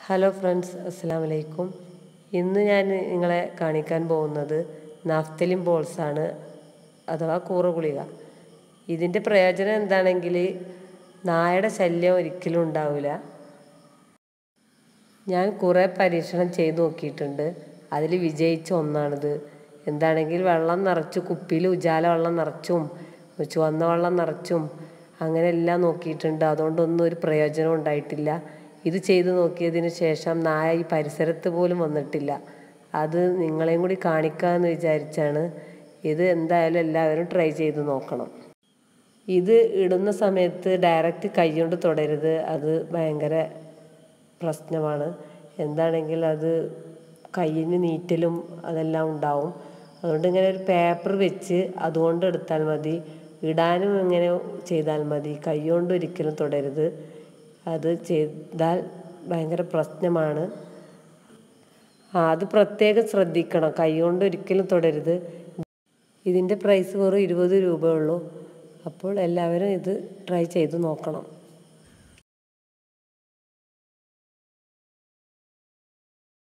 hello friends അസ്സാം വലൈക്കും ഇന്ന് ഞാൻ നിങ്ങളെ കാണിക്കാൻ പോകുന്നത് നാഫ്തലിൻ ബോൾസാണ് അഥവാ കൂറ ഗുളിക ഇതിൻ്റെ പ്രയോജനം എന്താണെങ്കിൽ നായയുടെ ശല്യം ഒരിക്കലും ഉണ്ടാവില്ല ഞാൻ കുറേ പരീക്ഷണം ചെയ്ത് നോക്കിയിട്ടുണ്ട് അതിൽ വിജയിച്ച ഒന്നാണിത് എന്താണെങ്കിൽ വെള്ളം നിറച്ച് കുപ്പിയിൽ ഉജാല വെള്ളം നിറച്ചും ചുവന്ന വെള്ളം നിറച്ചും അങ്ങനെ എല്ലാം നോക്കിയിട്ടുണ്ട് അതുകൊണ്ടൊന്നും ഒരു പ്രയോജനം ഉണ്ടായിട്ടില്ല ഇത് ചെയ്ത് നോക്കിയതിന് ശേഷം നായ ഈ പരിസരത്ത് പോലും വന്നിട്ടില്ല അത് നിങ്ങളെയും കൂടി കാണിക്കാമെന്ന് വിചാരിച്ചാണ് ഇത് എന്തായാലും എല്ലാവരും ട്രൈ ചെയ്ത് നോക്കണം ഇത് ഇടുന്ന സമയത്ത് ഡയറക്റ്റ് കൈകൊണ്ട് തുടരുത് അത് ഭയങ്കര പ്രശ്നമാണ് എന്താണെങ്കിൽ അത് കയ്യിന് നീറ്റലും അതെല്ലാം ഉണ്ടാവും അതുകൊണ്ട് ഇങ്ങനെ ഒരു പേപ്പർ വെച്ച് അതുകൊണ്ട് എടുത്താൽ മതി ഇടാനും ഇങ്ങനെ ചെയ്താൽ മതി കൈ കൊണ്ട് ഒരിക്കലും തുടരുത് അത് ചെയ്താൽ ഭയങ്കര പ്രശ്നമാണ് ആ അത് പ്രത്യേകം ശ്രദ്ധിക്കണം കൈ കൊണ്ട് ഒരിക്കലും തുടരുത് ഇതിൻ്റെ പ്രൈസ് വെറും ഇരുപത് രൂപ ഉള്ളൂ അപ്പോൾ എല്ലാവരും ഇത് ട്രൈ ചെയ്ത് നോക്കണം